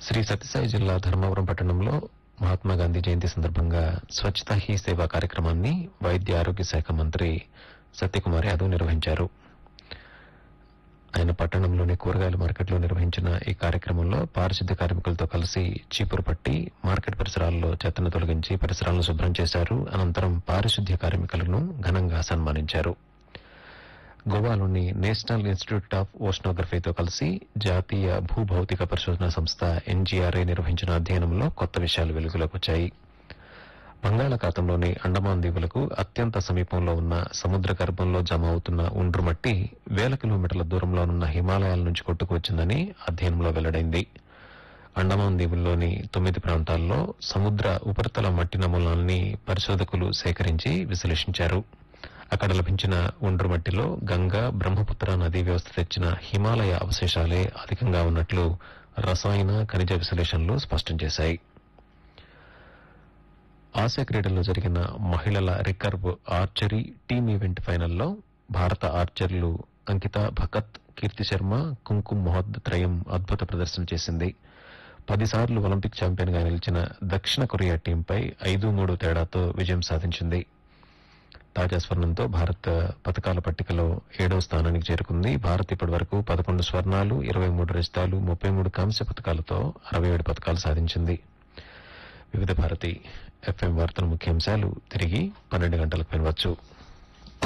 శ్రీ సత్యసాయి జిల్లా ధర్మవరం పట్టణంలో మహాత్మా గాంధీ జయంతి సందర్భంగా స్వచ్ఛతా హీ సేవ కార్యక్రమాన్ని వైద్య ఆరోగ్య శాఖ మంత్రి సత్యకుమార్ యాదవ్ నిర్వహించారు ఆయన పట్టణంలోని కూరగాయల మార్కెట్లో నిర్వహించిన ఈ కార్యక్రమంలో పారిశుద్ధ్య కార్మికులతో కలిసి చీపురు పట్టి మార్కెట్ పరిసరాల్లో చెత్తను తొలగించి పరిసరాలను శుభ్రం చేశారు అనంతరం పారిశుద్ధ్య కార్మికులను ఘనంగా సన్మానించారు గోవాలోని నేషనల్ ఇన్స్టిట్యూట్ ఆఫ్ ఓషనోగ్రఫీతో కలిసి జాతీయ భూభౌతిక పరిశోధన సంస్థ ఎన్జీఆర్ఏ నిర్వహించిన అధ్యయనంలో కొత్త విషయాలు వెలుగులోకి వచ్చాయి బంగాళాఖాతంలోని అండమాన్ దీవులకు అత్యంత సమీపంలో ఉన్న సముద్ర గర్భంలో జమ అవుతున్న ఉండ్రు మట్టి వేల కిలోమీటర్ల దూరంలో ఉన్న హిమాలయాల నుంచి కొట్టుకువచ్చిందని అధ్యయనంలో వెల్లడైంది అండమాన్ దీవుల్లోని తొమ్మిది ప్రాంతాల్లో సముద్ర ఉపరితల మట్టి నమూనాల్ని పరిశోధకులు సేకరించి విశ్లేషించారు అక్కడ లభించిన ఒండ్రు మట్టిలో గంగా బ్రహ్మపుత్ర నదీ వ్యవస్థ తెచ్చిన హిమాలయ అవశేషాలే అధికంగా ఉన్నట్లు రసాయన ఖనిజ విశ్లేషణలు స్పష్టం చేశాయి ఆసియా క్రీడల్లో జరిగిన మహిళల రికర్వ్ ఆర్చరీ టీమ్ ఈవెంట్ ఫైనల్లో భారత ఆర్చర్లు అంకిత భకత్ కీర్తి శర్మ కుంకుమ్ మొహద్ త్రయం అద్భుత ప్రదర్శన చేసింది పదిసార్లు ఒలింపిక్ ఛాంపియన్ గా నిలిచిన దక్షిణ కొరియా టీంపై ఐదు మూడు తేడాతో విజయం సాధించింది తాజా స్వర్ణంతో భారత్ పథకాల పట్టికలో ఏడో స్థానానికి చేరుకుంది భారత్ ఇప్పటి వరకు పదకొండు స్వర్ణాలు ఇరవై మూడు రజతాలు ముప్పై మూడు కాంస్య పథకాలతో అరవై ఏడు పథకాలు సాధించింది వివిధ భారతి ఎఫ్ఎం వార్తల ముఖ్యాంశాలు తిరిగి పన్నెండు గంటలకు వినవచ్చు